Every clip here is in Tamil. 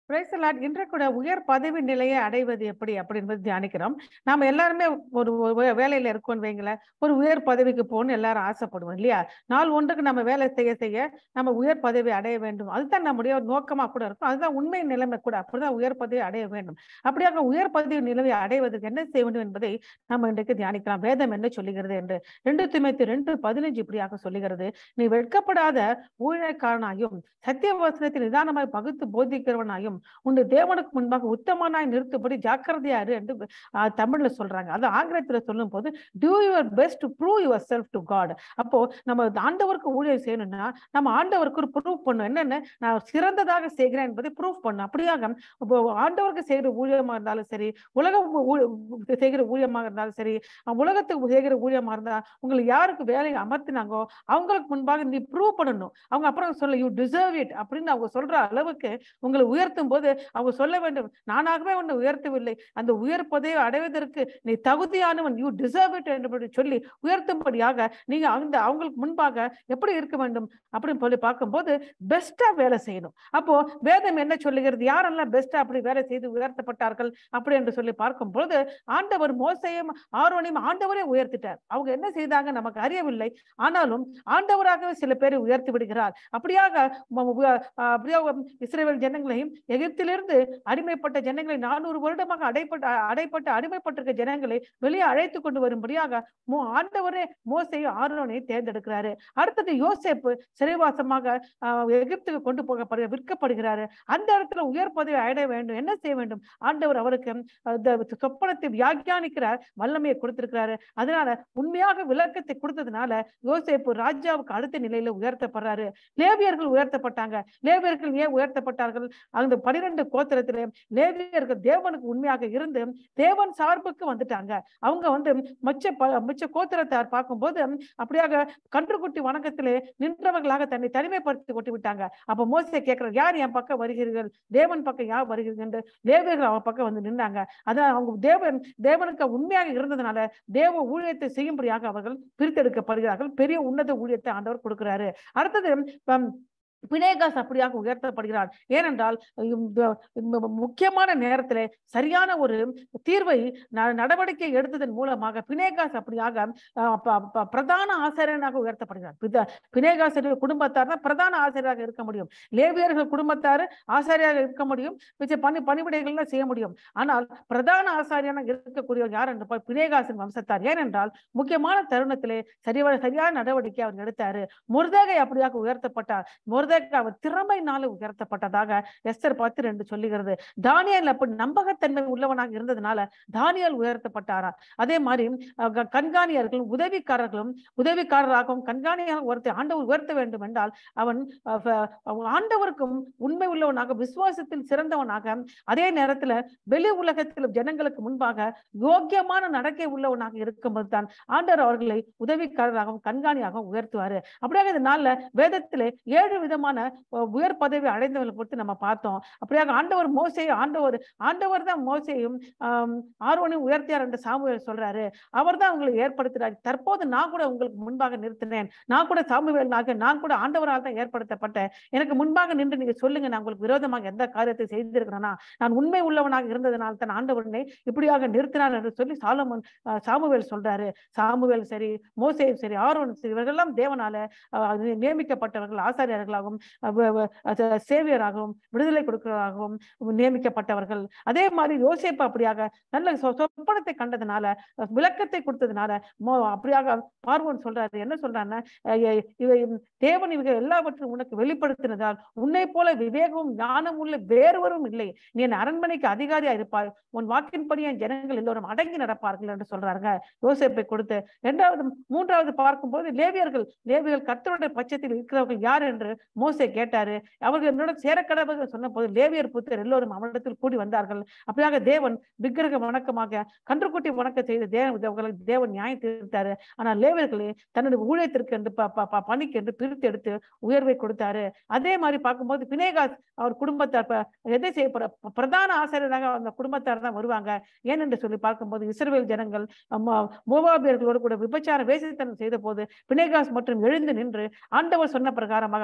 பிரைஸ் லார்ட் இன்று கூட உயர் பதவி நிலையை அடைவது எப்படி அப்படி என்பது தியானிக்கிறோம் நாம எல்லாருமே ஒரு ஒரு வே- வேலையில இருக்கோம்னு வைங்களேன் ஒரு உயர் பதவிக்கு போகணும்னு எல்லாரும் ஆசைப்படுவோம் இல்லையா நாள் ஒன்றுக்கு நம்ம வேலை செய்ய செய்ய நம்ம உயர் பதவி அடைய வேண்டும் அதுதான் நம்முடைய ஒரு நோக்கமா கூட இருக்கும் அதுதான் உண்மை நிலைமை கூட அப்படிதான் உயர் பதவி அடைய வேண்டும் அப்படியாக உயர் பதவி நிலையை அடைவதற்கு என்ன செய்ய வேண்டும் என்பதை நம்ம இன்றைக்கு தியானிக்கலாம் வேதம் என்ன சொல்லுகிறது என்று ரெண்டு திமைத்து ரெண்டு பதினஞ்சு இப்படியாக சொல்லுகிறது நீ வெட்கப்படாத ஊழியக்காரனாயும் சத்திய வசனத்தில் நிதானமாய் பகுத்து போதிக்கிறவனாயும் உன்னை தேவனுக்கு முன்பாக உத்தமனாய் நிறுத்தும்படி ஜாக்கிரதையாரு என்று ஆஹ், தமிழ்ல சொல்றாங்க அது ஆங்கிலத்துல சொல்லும் போது do your best to prove yourself to God அப்போ நம்ம ஆண்டவருக்கு ஊழியம் செய்யணும்னா நம்ம ஆண்டவருக்கு ஒரு ப்ரூவ் பண்ணும் என்னென்ன நான் சிறந்ததாக செய்கிறேன் என்பதை ப்ரூவ் பண்ணும் அப்படியாக இப்போ ஆண்டவருக்கு செய்கிற ஊழியமா இருந்தாலும் சரி உலக ஊ- ஊ- செய்கிற ஊழியமாக இருந்தாலும் சரி அஹ் உலகத்துக்கு செய்கிற ஊழியமா இருந்தா உங்களுக்கு யாருக்கு வேலையை அமர்த்தினாங்கோ அவங்களுக்கு முன்பாக நீ ப்ரூவ் பண்ணணும் அவங்க அப்புறம் சொல்ல யூ டிசர்வ் இட் அப்படின்னு அவங்க சொல்ற அளவுக்கு உங்களை உயர்த்தும் போது அவங்க சொல்ல வேண்டும் நானாகவே உன்னை உயர்த்தவில்லை அந்த உயர் பதவியை அடைவதற்கு நீ தகுதியானவன் யூ டிசர்வ் இட் என்று சொல்லி உயர்த்தும்படியாக நீங்க அந்த அவங்களுக்கு முன்பாக எப்படி இருக்க வேண்டும் அப்படின்னு சொல்லி பார்க்கும்போது பெஸ்டா வேலை செய்யணும் அப்போ வேதம் என்ன சொல்லுகிறது யாரெல்லாம் பெஸ்டா அப்படி வேலை செய்து உயர்த்தப்பட்டார்கள் அப்படி என்று சொல்லி பார்க்கும்போது ஆண்டவர் மோசையும் ஆரோனையும் ஆண்டவரே உயர்த்திட்டார் அவங்க என்ன செய்தாங்க நமக்கு அறியவில்லை ஆனாலும் ஆண்டவராகவே சில பேரை உயர்த்தி விடுகிறார் அப்படியாக ம- உ- அஹ் அப்படியாக இஸ்ரேல் ஜனங்களையும் எகிப்திலிருந்து அடிமைப்பட்ட ஜனங்களை நானூறு வருடமாக அடைப்பட்ட அடைப்பட்ட அடிமைப்பட்டிருக்க ஜனங்களை வெளியே அழைத்து கொண்டு வரும்படியாக மோ- ஆண்டவரே மோசையும் ஆரோனை தேர்ந்தெடுக்கிறாரு அடுத்தது யோசேப்பு சிறைவாசமாக ஆஹ், எகிப்துக்கு கொண்டு போகப்படுக விற்கப்படுகிறாரு அந்த இடத்துல உயர் பதவி அடைய வேண்டும் என்ன செய்ய வேண்டும் ஆண்டவர் அவருக்கு அந்த சொப்பனத்தை வியாக்கியானிக்கிற வல்லமையை கொடுத்திருக்கிறாரு அதனால உண்மையாக விளக்கத்தை கொடுத்ததுனால யோசேப்பு ராஜாவுக்கு அடுத்த நிலையில உயர்த்தப்படுறாரு லேவியர்கள் உயர்த்தப்பட்டாங்க லேவியர்கள் ஏன் உயர்த்தப்பட்டார்கள் அந்த பனிரெண்டு கோத்திரத்திலே லேவியர்கள் தேவனுக்கு உண்மையாக இருந்து தேவன் சார்புக்கு வந்துட்டாங்க அவங்க வந்து மிச்ச ப- மிச்ச கோத்திரத்தார் பார்க்கும்போது அப்படியாக கன்றுக்குட்டி வணக்கத்திலே நின்றவர்களாக தன்னை தனிமைப்படுத்தி கொண்டு விட்டாங்க அப்ப மோசே கேட்கிறார் யார் என் பக்கம் வருகிறீர்கள் தேவன் பக்கம் யார் வருகிறீர்கள் என்று லேவியர்கள் அவங்க பக்கம் வந்து நின்றாங்க அதான் அவங்க தேவன் தேவனுக்கு உண்மையாக இருந்ததுனால தேவ ஊழியத்தை செய்யும்படியாக அவர்கள் பிரித்தெடுக்கப்படுகிறார்கள் பெரிய உன்னத ஊழியத்தை ஆண்டவர் கொடுக்கிறாரு அடுத்தது ஹம், பினேகாஸ் அப்படியாக உயர்த்தப்படுகிறார் ஏனென்றால் இந்த- இந்த முக்கியமான நேரத்திலே சரியான ஒரு தீர்வை ந- நடவடிக்கை எடுத்ததன் மூலமாக பினேகாஸ் அப்படியாக அஹ், ப- ப- பிரதான ஆசிரியனாக உயர்த்தப்படுகிறார் பித- பினேகாஸ் குடும்பத்தார் தான் பிரதான ஆசிரியராக இருக்க முடியும் லேவியர்கள் குடும்பத்தார் ஆசாரியாக இருக்க முடியும் மிச்ச பணி பணிவிடைகள்லாம் செய்ய முடியும் ஆனால் பிரதான ஆசாரியனாக இருக்கக்கூடியவர் யார் என்று பார்த்தால் பினேகாசின் வம்சத்தார் ஏனென்றால் முக்கியமான தருணத்திலே சரிவ சரியான நடவடிக்கை அவர் எடுத்தாரு முருதேகை அப்படியாக உயர்த்தப்பட்டார் முருதேகை அவர் திறமையினால உயர்த்தப்பட்டதாக எஸ்தர் பத்து ரெண்டு சொல்லுகிறது தானியல் அப்படி நம்பகத்தன்மை உள்ளவனாக இருந்ததுனால தானியல் உயர்த்தப்பட்டாரா அதே மாதிரி அஹ், க- கண்காணியர்களும் உதவிக்காரர்களும் உதவிக்காரராகவும் கண்காணியாக உயர்த்த ஆண்டவர் உயர்த்த வேண்டும் என்றால் அவன் அஹ், ஃப- அவன் ஆண்டவருக்கும் உண்மை உள்ளவனாக விசுவாசத்தில் சிறந்தவனாக அதே நேரத்துல வெளி உலகத்தில் ஜனங்களுக்கு முன்பாக யோக்கியமான நடக்கை உள்ளவனாக இருக்கும்போது தான் ஆண்டவர் அவர்களை உதவிக்காரராகவும் கண்காணியாகவும் உயர்த்துவாரு அப்படியாக இந்த நாள்ல வேதத்திலே ஏழு விதமான அஹ், உயர் பதவி அடைந்தவர்களை பொறுத்து நம்ம பார்த்தோம் அப்படியாக ஆண்டவர் மோசையை ஆண்டவர் ஆண்டவர் தான் மோசையும் ஆம், ஆரோனையும் உயர்த்தியார் என்று சாமுவேல் சொல்றாரு அவர் தான் உங்களை ஏற்படுத்துறாரு தற்போது நான் கூட உங்களுக்கு முன்பாக நிறுத்தினேன் நான் கூட சாமுவேலாக நான் கூட ஆண்டவரால் தான் ஏற்படுத்தப்பட்டேன் எனக்கு முன்பாக நின்று நீங்க சொல்லுங்க நான் உங்களுக்கு விரோதமாக எந்த காரியத்தை செய்திருக்கிறேனா நான் உண்மை உள்ளவனாக இருந்ததனால் தான் ஆண்டவனை இப்படியாக நிறுத்தினார் என்று சொல்லி சாலமன் அஹ், சாமுவேல் சொல்றாரு சாமுவேல் சரி மோசேயும் சரி ஆரோன் சரி இவர்களெல்லாம் தேவனால அஹ், அது நியமிக்கப்பட்டவர்கள் ஆசாரியர்களாகவும் அஹ், வ- வ- அது சேவியராகவும் விடுதலை கொடுக்கிறவராகவும் நியமிக்கப்பட்டவர்கள் அதே மாதிரி யோசேப்பு அப்படியாக நல்ல சொ- சொப்பனத்தை கண்டதுனால அஹ், விளக்கத்தை கொடுத்ததுனால மோ- அப்படியாக பார்வோன் சொல்றாரு என்ன சொல்றாருன்னா அஹ், இ- இவை தேவன் இவங்க எல்லாவற்றையும் உனக்கு வெளிப்படுத்தினதால் உன்னை போல விவேகமும் ஞானம் உள்ள வேறுவரும் இல்லை நீ என் அரண்மனைக்கு அதிகாரியா இருப்பாய் உன் வாக்கின்படி என் ஜனங்கள் எல்லோரும் அடங்கி நடப்பார்கள் என்று சொல்றாங்க யோசேப்பை கொடுத்து இரண்டாவது மூன்றாவது பார்க்கும்போது லேவியர்கள் லேவியர்கள் கர்த்தருடைய பட்சத்தில் இருக்கிறவர்கள் யார் என்று மோசே கேட்டாரு அவர்கள் என்னோட சேரக்கடவர்கள் சொன்ன போது லேவியர் புத்தர் எல்லோரும் அவனிடத்தில் கூடி வந்தார்கள் அப்படியாக தேவன் விக்கிரக வணக்கமாக கன்றுக்குட்டி வணக்கம் செய்த தேவ தேவன் நியாயம் தீர்த்தாரு ஆனால் லேவியர்களே தன்னுடைய ஊழியத்திற்கு என்று ப- ப- ப- பணிக்கு என்று பிரித்து எடுத்து உயர்வை கொடுத்தாரு அதே மாதிரி பார்க்கும்போது பினேகாஸ் அவர் குடும்பத்தார் ப- எதை செய்ய போற ப- பிரதான ஆசிரியராக அந்த குடும்பத்தார் தான் வருவாங்க ஏனென்று சொல்லி பார்க்கும்போது இஸ்ரவேல் ஜனங்கள் மோ- மோவாபியர்களோடு கூட விபச்சார வேசித்தனம் செய்த போது பினேகாஸ் மற்றும் எழுந்து நின்று ஆண்டவர் சொன்ன பிரகாரமாக அவர்கள் எல்லாம்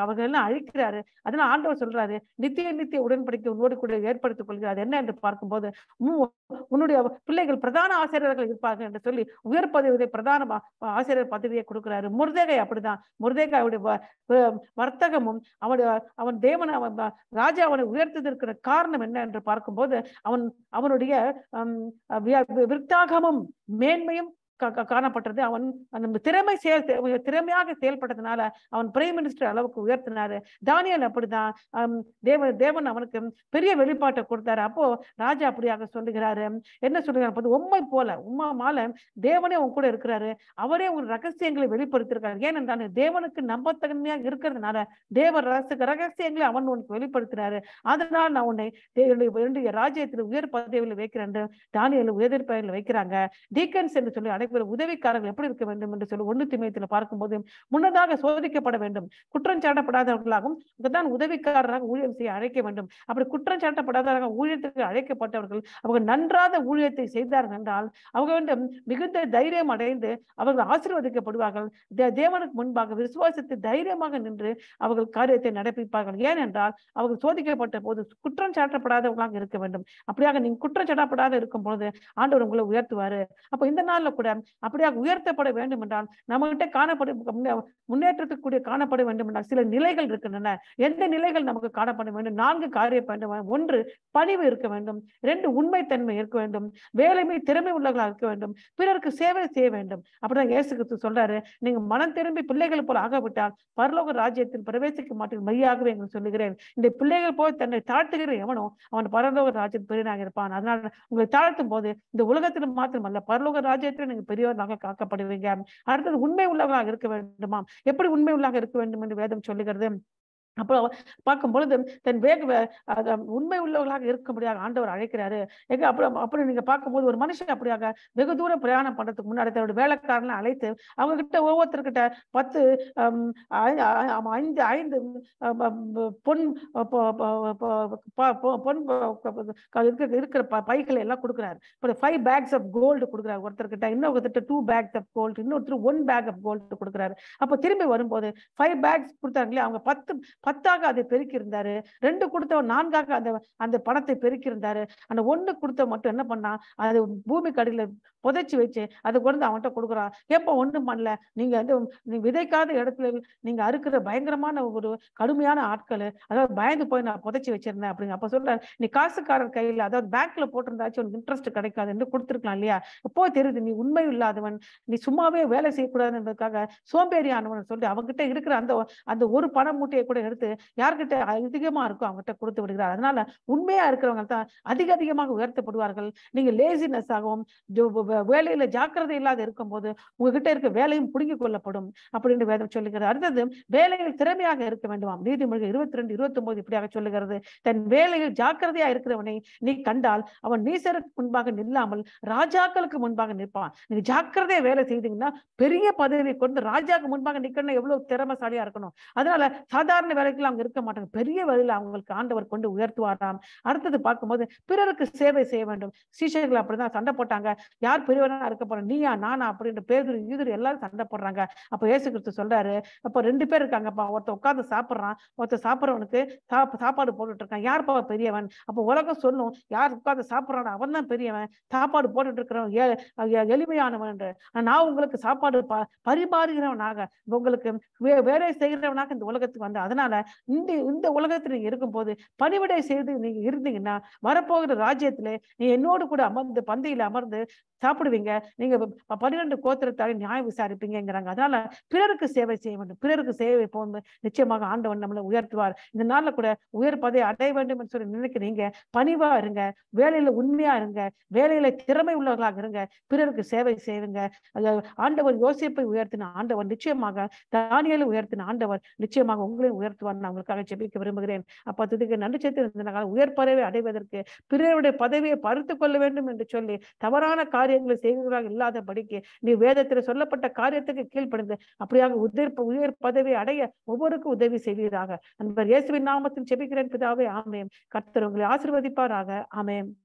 அழிக்கிறாரு அதனால ஆண்டவர் சொல்றாரு நித்திய நித்திய உடன்படிக்கை உன்னோடு கூட ஏற்படுத்திக் கொள்கிறார் என்ன என்று பார்க்கும்போது உம் உன்னுடைய பிள்ளைகள் பிரதான ஆசிரியர்கள் இருப்பார்கள் என்று சொல்லி உயர் பதவியை பிரதான ப- ஆசிரியர் பதவியை கொடுக்கிறாரு முருதேகை அப்படிதான் முருதேகாவுடைய வ- வ- வர்த்தகமும் அவனுடைய அவன் தேவன் அவன் ப- ராஜா அவனை உயர்த்ததற்கிற காரணம் என்ன என்று பார்க்கும்போது அவன் அவனுடைய ஹம், வி- வி- விருத்தாகமும் மேன்மையும் கா- கா- காணப்பட்டது அவன் அந்த திறமை செயல் திறமையாக செயல்பட்டதுனால அவன் பிரைம் மினிஸ்டர் அளவுக்கு உயர்த்தினாரு தானியல் அப்படிதான் ஹம், தேவன் தேவன் அவனுக்கு பெரிய வெளிப்பாட்டை கொடுத்தாரு அப்போ ராஜா அப்படியாக சொல்லுகிறாரு என்ன சொல்லுகிறார் அப்போ உண்மை போல உம்மா மால தேவனே உன் கூட இருக்கிறாரு அவரே உன் ரகசியங்களை வெளிப்படுத்திருக்காரு ஏனென்றால் தேவனுக்கு நம்பத்தன்மையாக இருக்கிறதுனால தேவ ரகசிய ரகசியங்களை அவன் உனக்கு வெளிப்படுத்தினாரு அதனால் நான் உன்னை தே- என்னுடைய என்னுடைய ராஜ்யத்தில் உயர் பதவியில் வைக்கிறேன் என்று தானியல் உயர் பதவியில் வைக்கிறாங்க டீக்கன்ஸ் என்று சொல்லி அனைவரும் உதவிக்காரர்கள் எப்படி இருக்க வேண்டும் என்று சொல்லி ஒண்ணு திமயத்தில் பார்க்கும்போது முன்னதாக சோதிக்கப்பட வேண்டும் குற்றம் சாட்டப்படாதவர்களாகவும் தான் உதவிக்காரராக ஊழியம் செய்ய அழைக்க வேண்டும் அப்படி குற்றம் சாட்டப்படாதவர்கள் ஊழியத்துக்கு அழைக்கப்பட்டவர்கள் அவங்க நன்றாத ஊழியத்தை செய்தார்கள் என்றால் அவங்க வந்து மிகுந்த தைரியம் அடைந்து அவர்கள் ஆசீர்வதிக்கப்படுவார்கள் தே- தேவனுக்கு முன்பாக விசுவாசத்தை தைரியமாக நின்று அவர்கள் காரியத்தை நடப்பிப்பார்கள் ஏனென்றால் அவர்கள் சோதிக்கப்பட்ட போது குற்றம் சாட்டப்படாதவர்களாக இருக்க வேண்டும் அப்படியாக நீங்க குற்றம் சாட்டப்படாத இருக்கும் பொழுது ஆண்டவர் உங்களை உயர்த்துவாரு அப்ப இந்த நாள்ல கூட அப்படியாக உயர்த்தப்பட வேண்டும் என்றால் நம்ம கிட்ட காணப்படும் முன்னே- முன்னேற்றத்துக்கு கூடிய காணப்பட வேண்டும் என்றால் சில நிலைகள் இருக்கின்றன எந்த நிலைகள் நமக்கு காணப்பட வேண்டும் நான்கு காரிய வேண்டும் ஒன்று பணிவு இருக்க வேண்டும் ரெண்டு உண்மைத்தன்மை இருக்க வேண்டும் வேலைமை திறமை உள்ளவர்களாக இருக்க வேண்டும் பிறருக்கு சேவை செய்ய வேண்டும் அப்படிதான் இயேசு கிறிஸ்து சொல்றாரு நீங்க மனம் திரும்பி பிள்ளைகள் போல ஆகவிட்டால் பரலோக ராஜ்யத்தில் பிரவேசிக்க மாட்டீர்கள் மையாகவே என்று சொல்லுகிறேன் இந்த பிள்ளைகள் போய் தன்னை தாழ்த்துகிற எவனோ அவன் பரலோக ராஜ்யத்தில் பெரியனாக இருப்பான் அதனால உங்களை தாழ்த்தும் போது இந்த உலகத்தில் மாத்திரமல்ல பரலோக ராஜ்யத்தில் நீங்க பெரியவர்களாக காக்கப்படுவீங்க அடுத்தது உண்மை உள்ளவர்களாக இருக்க வேண்டுமாம் எப்படி உண்மை உள்ளாக இருக்க வேண்டும் என்று வேதம் சொல்லுகிறது அப்போ பார்க்கும் பொழுது தன் வேக வே- அது உண்மை உள்ளவர்களாக இருக்கும்படியாக ஆண்டவர் அழைக்கிறாரு எங்க அப்புறம் அப்படி நீங்க பார்க்கும்போது ஒரு மனுஷன் அப்படியாக வெகு தூரம் பிரயாணம் பண்றதுக்கு முன்னாடி தன்னுடைய வேலைக்காரனை அழைத்து அவங்க கிட்ட ஒவ்வொருத்தர்கிட்ட பத்து ஹம், ஐ- ஐ- ஆமா, ஐந்து ஐந்து அஹ், ப- ப- பொன் ப- ப- ப- ப- ப- பொ- பொன் ப- க- இருக்கிற இருக்கிற ப- பைகளை எல்லாம் கொடுக்குறாரு இப்போ ஃபைவ் பேக்ஸ் ஆஃப் கோல்டு கொடுக்குறாரு ஒருத்தர்கிட்ட இன்னொருத்தர் டூ பேக்ஸ் ஆஃப் கோல்டு இன்னொருத்தர் ஒன் பேக் ஆஃப் கோல்டு கொடுக்குறாரு அப்போ திரும்பி வரும்போது ஃபைவ் பேக்ஸ் கொடுத்தாங்களே அவங்க பத்து பத்தாக அதை பெருக்கி இருந்தாரு ரெண்டு கொடுத்தவன் நான்காக அந்த அந்த பணத்தை பெருக்கி இருந்தாரு அந்த ஒண்ணு கொடுத்த மட்டும் என்ன பண்ணா அது பூமி கடையில புதைச்சு வச்சு அதை கொண்டு அவன்கிட்ட கொடுக்குறான் எப்ப ஒண்ணும் பண்ணல நீங்க வந்து நீங்க விதைக்காத இடத்துல நீங்க அறுக்கிற பயங்கரமான ஒரு கடுமையான ஆட்கள் அதாவது பயந்து போய் நான் புதைச்சு வச்சிருந்தேன் அப்படிங்க அப்ப சொல்ற நீ காசுக்காரர் கையில அதாவது பேங்க்ல போட்டிருந்தாச்சும் உனக்கு இன்ட்ரெஸ்ட் கிடைக்காது என்று கொடுத்துருக்கலாம் இல்லையா எப்போ தெரியுது நீ உண்மை இல்லாதவன் நீ சும்மாவே வேலை செய்யக்கூடாது என்பதற்காக சோம்பேறியானவன் சொல்லி அவங்ககிட்ட இருக்கிற அந்த அந்த ஒரு பண மூட்டையை கூட எடுத்து யார்கிட்ட அதிகமா இருக்கோ அவங்ககிட்ட கொடுத்து விடுகிறார் அதனால உண்மையா இருக்கிறவங்க தான் அதிக அதிகமாக உயர்த்தப்படுவார்கள் நீங்க லேசினஸ் ஆகவும் ஜோ- வே- வேலையில ஜாக்கிரதை இல்லாத இருக்கும்போது உங்ககிட்ட இருக்க வேலையும் புடுங்கிக் கொள்ளப்படும் அப்படின்னு வேதம் சொல்லுகிறது அடுத்தது வேலையில் திறமையாக இருக்க வேண்டுமாம் நீதிமொழி இருபத்தி ரெண்டு இருபத்தி ஒன்பது இப்படியாக சொல்லுகிறது தன் வேலையில் ஜாக்கிரதையா இருக்கிறவனை நீ கண்டால் அவன் நீசருக்கு முன்பாக நில்லாமல் ராஜாக்களுக்கு முன்பாக நிற்பான் நீங்க ஜாக்கிரதையா வேலை செய்தீங்கன்னா பெரிய பதவி கொண்டு ராஜாக்கு முன்பாக நிக்கணும் எவ்வளவு திறமைசாலியா இருக்கணும் அதனால சாதாரண வேலைக்கெல்லாம் அவங்க இருக்க மாட்டாங்க பெரிய வேலையில அவங்களுக்கு ஆண்டவர் கொண்டு உயர்த்துவாராம் அடுத்தது பார்க்கும்போது பிறருக்கு சேவை செய்ய வேண்டும் சீஷர்கள் அப்படிதான் சண்டை போட்டாங்க யார் பெரியவனா இருக்க போற நீயா நானா அப்படின்ற பேர் ஈதுரு எல்லாரும் சண்டை போடுறாங்க அப்ப இயேசு கிறிஸ்து சொல்றாரு அப்ப ரெண்டு பேர் இருக்காங்கப்பா ஒருத்தர் உட்கார்ந்து சாப்பிடுறான் ஒருத்தர் சாப்பிடுறவனுக்கு சாப் சாப்பாடு போட்டுட்டு இருக்கான் யார்ப்பா பெரியவன் அப்ப உலகம் சொல்லும் யார் உட்கார்ந்து சாப்பிடுறானோ அவன் தான் பெரியவன் சாப்பாடு போட்டுட்டு இருக்கிறவன் ஏ- எ- எளிமையானவன் என்று ஆனா நான் உங்களுக்கு சாப்பாடு ப பரிமாறுகிறவனாக உங்களுக்கு வே- வேலை செய்கிறவனாக இந்த உலகத்துக்கு வந்தேன் அதனால இந்த இந்த உலகத்துல நீங்க இருக்கும்போது பணிவிடை செய்து நீங்க இருந்தீங்கன்னா வரப்போகிற ராஜ்யத்திலே நீ என்னோடு கூட அமர்ந்து பந்தியில அமர்ந்து சாப்பிடுவீங்க நீங்க ப- பன்னிரண்டு கோத்திரத்தாலே நியாயம் விசாரிப்பீங்கிறாங்க அதனால பிறருக்கு சேவை செய்ய வேண்டும் பிறருக்கு சேவை போகும்போது நிச்சயமாக ஆண்டவன் நம்மளை உயர்த்துவார் இந்த நாள்ல கூட உயர் பதவி அடைய வேண்டும் என்று சொல்லி நினைக்கிறீங்க பணிவா இருங்க வேலையில உண்மையா இருங்க வேலையில திறமை உள்ளவர்களாக இருங்க பிறருக்கு சேவை செய்யுங்க அது ஆண்டவர் யோசிப்பை உயர்த்தின ஆண்டவர் நிச்சயமாக தானியலை உயர்த்தின ஆண்டவர் நிச்சயமாக உங்களையும் உயர்த்துவார் நான் உங்களுக்காக ஜெபிக்க விரும்புகிறேன் அப்ப அதுக்கு நன்றி சேர்த்து இருந்தனால உயர் பதவி அடைவதற்கு பிறருடைய பதவியை பறித்து கொள்ள வேண்டும் என்று சொல்லி தவறான காரியங்களை செய்கிறவர்களாக இல்லாதபடிக்கு நீ வேதத்தில் சொல்லப்பட்ட காரியத்துக்கு கீழ்ப்படிந்து அப்படியாக உயர் உயர் பதவி அடைய ஒவ்வொருக்கும் உதவி செய்வீராக நண்பர் இயேசுவின் நாமத்தில் ஜெபிக்கிறேன் பிதாவே ஆமேன் கர்த்தர் உங்களை ஆசீர்வதிப்பாராக ஆமேன்